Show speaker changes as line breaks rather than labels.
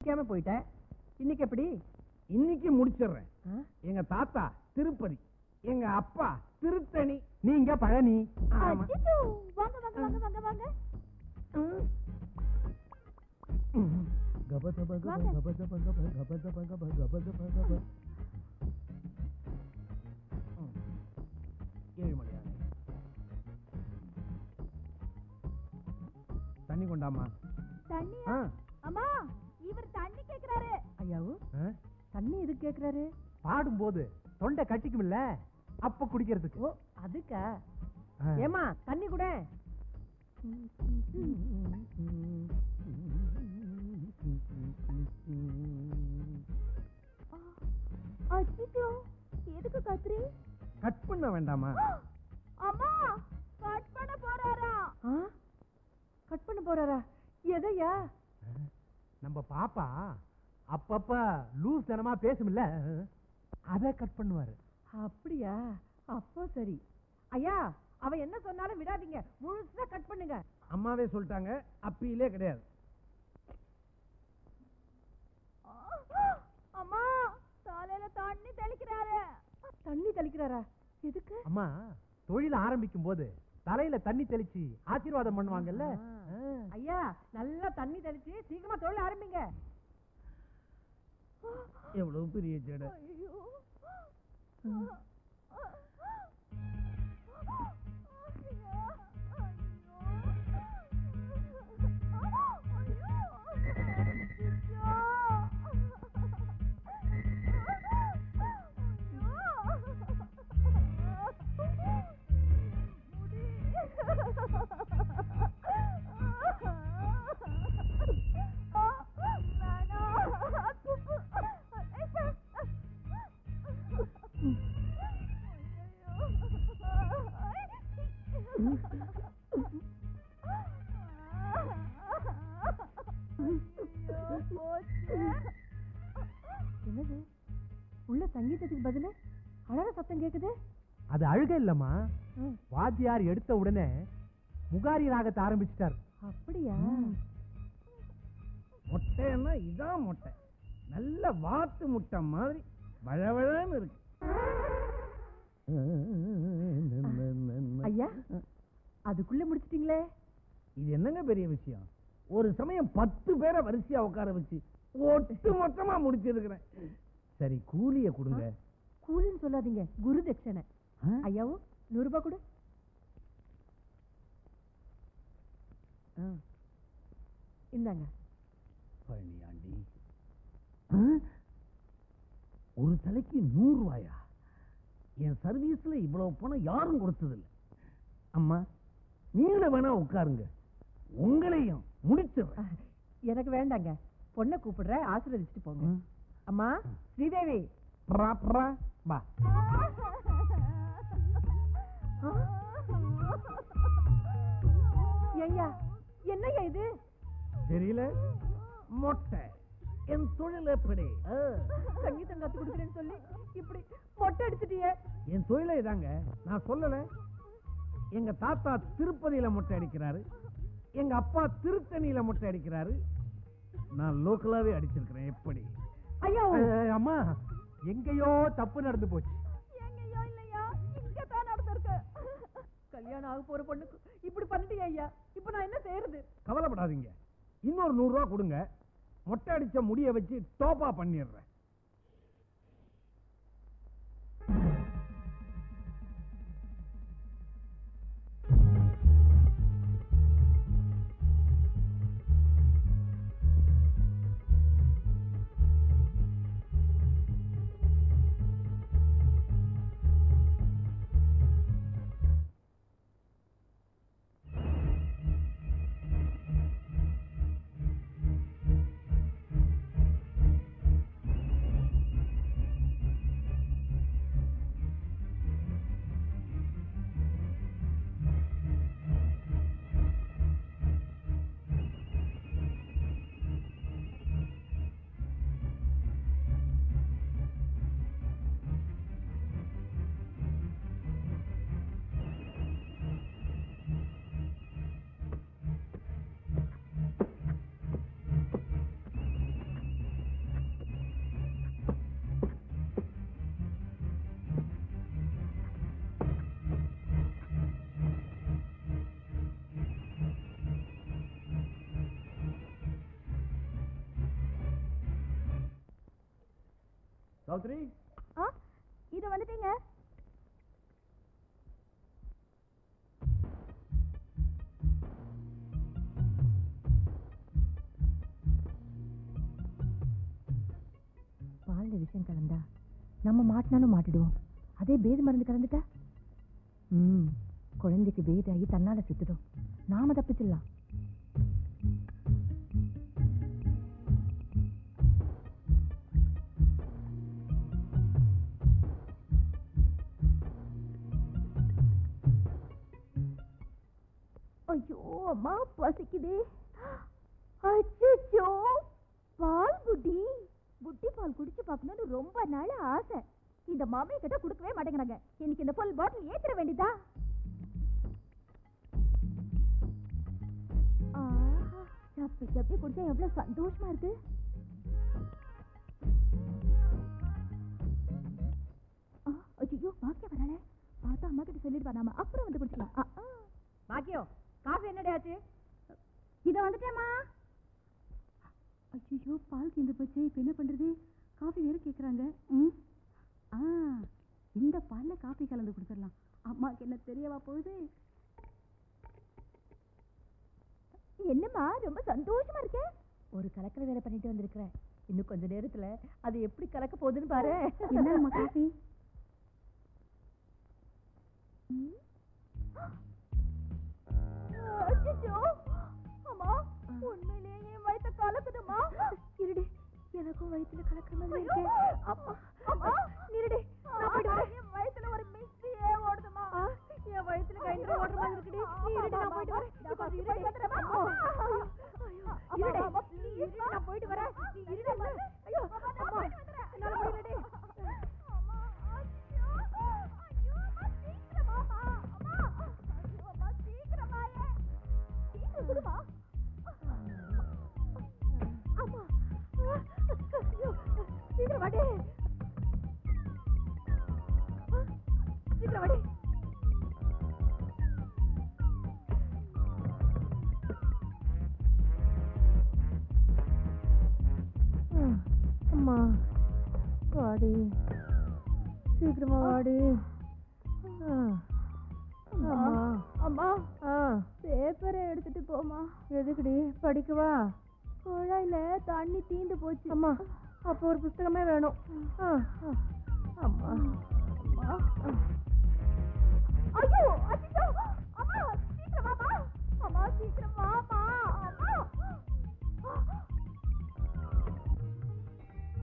முடிக்காம போயிட்டேன் இன்னைக்கு எப்படி
இன்னைக்கு முடிச்சிடுறேன்
ஆ?
எங்க தாத்தா திருப்பதி எங்க அப்பா திருத்தணி
நீங்க பழனி
ஆமா.
அச்சச்சோ, வாங்க வாங்க வாங்க வாங்க வாங்க
கபதப கப
வாங்க.
கபதப கப கபதப கப கபதப கப.
ஏழுமலையா தண்ணி கொண்டாமா
தண்ணியா
ஆ.
அம்மா இவர் தண்ணி கேக்குறாரு
ஐயாவு
ஆ?
தண்ணி எதுக்கு கேக்குறாரு
பாடும்போது தொண்டை கட்டிக்கும்ல அப்ப குடிக்கிறதுக்கு
ஓ அதுக்கா
ஆ.
ஏமா தண்ணி கூட
அச்சச்சோ எதுக்கு கத்துறி
கட் பண்ண வேண்டாமா
அம்மா கட் பண்ண போறாரா
ஆ? கட் பண்ண போறாரா எதையா
நம்ம பாப்பா அப்பப்ப லூஸ் தனமா பேசுமில்ல அத கட் பண்ணுவாரு
அப்படியா அப்போ சரி ஐயா அவ என்ன சொன்னாலும் விடாதீங்க முழுசா கட் பண்ணுங்க
அம்மாவே சொல்லிட்டாங்க அப்பியிலே கிடையாது
அம்மா தலையில தண்ணி தெளிக்கிறாரு
தண்ணி தெளிக்கிறாரா எதுக்கு
அம்மா தொழில் ஆரம்பிக்கும் போது தலையில தண்ணி தெளிச்சு ஆசீர்வாதம் பண்ணுவாங்கல்ல
ஆ. ஐயா நல்லா தண்ணி தெளிச்சு சீக்கிரமா தொழில் ஆரம்பிங்க
எவ்வளவு பெரிய ஜடை
ஐயோ
என்னது உள்ள சங்கீதத்துக்கு பதிலு அழற சத்தம் கேக்குது
அது அழுக இல்லம்மா
ம்.
வாத்தியார் எடுத்த உடனே முகாரி ராகத்தை ஆரம்பிச்சிட்டார்
அப்படியா
மொட்டைன்னா இதான் மொட்டை நல்ல வாத்து முட்டை மாதிரி வழவழன்னு இருக்கு
ஐயா அதுக்குள்ள முடிச்சிட்டீங்களே
இது என்னங்க பெரிய விஷயம் ஒரு சமயம் பத்து பேரை வரிசையா உட்கார வச்சு ஒட்டு மொத்தமா முடிச்சிருக்கிறேன் சரி கூலிய கொடுங்க
கூலின்னு சொல்லாதீங்க குரு தட்சணை
ஆ?
ஐயாவும் நூறு ரூபாய் கொடு ஆ. இந்தாங்க
பழனியாண்டி ஒரு தலைக்கு நூறு ரூபாயா என் சர்வீஸ்ல இவ்வளவு பணம் யாரும் கொடுத்ததில்லை அம்மா நீங்களே வேணா உட்காருங்க உங்களையும் முடிச்சிடுறேன்
எனக்கு வேண்டாங்க பொண்ணை கூப்பிடுற ஆசீர்வதிச்சுட்டு போங்க
ம்.
அம்மா ஸ்ரீதேவி
ப்ரா, ப்ரா, பா
ஐயா என்னய்யா இது
தெரியல மொட்டை என் தொழில் எப்படி ஆ.
சங்கீதம் கத்து கொடுக்குறேன்னு சொல்லி இப்படி மொட்டை அடிச்சிட்டியே
என் தொழிலே இதாங்க நான் சொல்லல எங்க தாத்தா திருப்பதியில மொட்டை அடிக்கிறாரு எங்க அப்பா திருத்தணியில மொட்டை அடிக்கிறாரு நான் லோக்கலாவே அடிச்சிருக்கிறேன் எப்படி
ஐயா
அம்மா எங்கேயோ தப்பு நடந்து போச்சு
எங்கேயோ இல்லையா இங்கதான் நடந்திருக்கு
கல்யாணம் ஆக போற பொண்ணுக்கு இப்படி பண்ணிட்டியா ஐயா இப்ப நான் என்ன செய்யறது
கவலைப்படாதீங்க இன்னொரு நூறு ரூபா கொடுங்க மொட்டை அடிச்ச முடிய வச்சு டோப்பா பண்ணிடுறேன் சாவித்ரி
ஆ இது வந்துட்டீங்க
பால்ல விஷயம் கலந்தா நம்ம மாட்டினாலும் மாட்டிடுவோம் அதே பேது மருந்து கலந்துட்டா ம் குழந்தைக்கு பேதாகி தன்னால செத்துடும் நாம தப்பிச்சிடலாம்
ஐயோ அம்மா பசிக்குதே அச்சோ பால் புட்டி புட்டி பால் குடிச்சு பார்க்கணும்னு ரொம்ப நாள் ஆசை இந்த மாமி கிட்ட கொடுக்கவே மாட்டேங்கிறாங்க இன்னைக்கு இந்த ஃபுல் பாட்டில் ஏத்திர வேண்டியதா ஆஹா, சப்பி சப்பி குடிச்சா எவ்வளவு சந்தோஷமா இருக்கு ஆ, ஐயோ பாக்கிய வராளே பார்த்தா அம்மா கிட்ட சொல்லிட்டு நாம அப்புறம் வந்து குடிக்கலாம் ஆ, ஆ.
பாக்கியம் காஃபி என்னடி ஆச்சு
இத வந்துட்டேம்மா ஐயோ பால் தீர்ந்து போச்சு இப்போ என்ன பண்றது காஃபி வேற கேக்குறாங்க ம் ஆ இந்த பால்ல காஃபி கலந்து கொடுத்துடலாம் அம்மாக்கு என்ன தெரியவா போகுது என்னம்மா ரொம்ப சந்தோஷமா இருக்கே
ஒரு கலக்கிற வேலை பண்ணிட்டு வந்திருக்கிறேன் இன்னும் கொஞ்ச நேரத்துல அது எப்படி கலக்க போகுதுன்னு பாரு
என்னம்மா காஃபி அம்மா உண்மையிலேயே என் வயித்த கலக்குதுமா இருடி எனக்கும் வயித்துல கலக்குற மாதிரி இருக்கு அம்மா அம்மா நிறுடி நான் போயிட்டு வரேன் என் வயித்துல ஒரு மிஸ்டியே ஓடுதுமா என் வயித்துல கைண்டர் ஓடுற மாதிரி இருக்குடி நீ இருடி நான் போயிட்டு வரேன் நீ கொஞ்சம் இருடி அம்மா இருடி இருடி நான் போயிட்டு வரேன் நீ இருடி அம்மா ஐயோ அம்மா என்னால முடியலடி அம்மா ஐயோ ஐயோ அம்மா சீக்கிரமா அம்மா ஐயோ அம்மா சீக்கிரமா சீக்கிரம் குடுமா அம்மா ஐயோ சீக்கிரம் வாடி சீக்கிரம் வாடி
அம்மா வாடி சீக்கிரமா வாடி அம்மா
அம்மா
ஆ
பேப்பரை எடுத்துட்டு போமா
எதுக்குடி படிக்கவா
குழாயில தண்ணி தீந்து போச்சு
அம்மா அப்போ ஒரு புஸ்தகமே வேணும் ஆ, ஆ.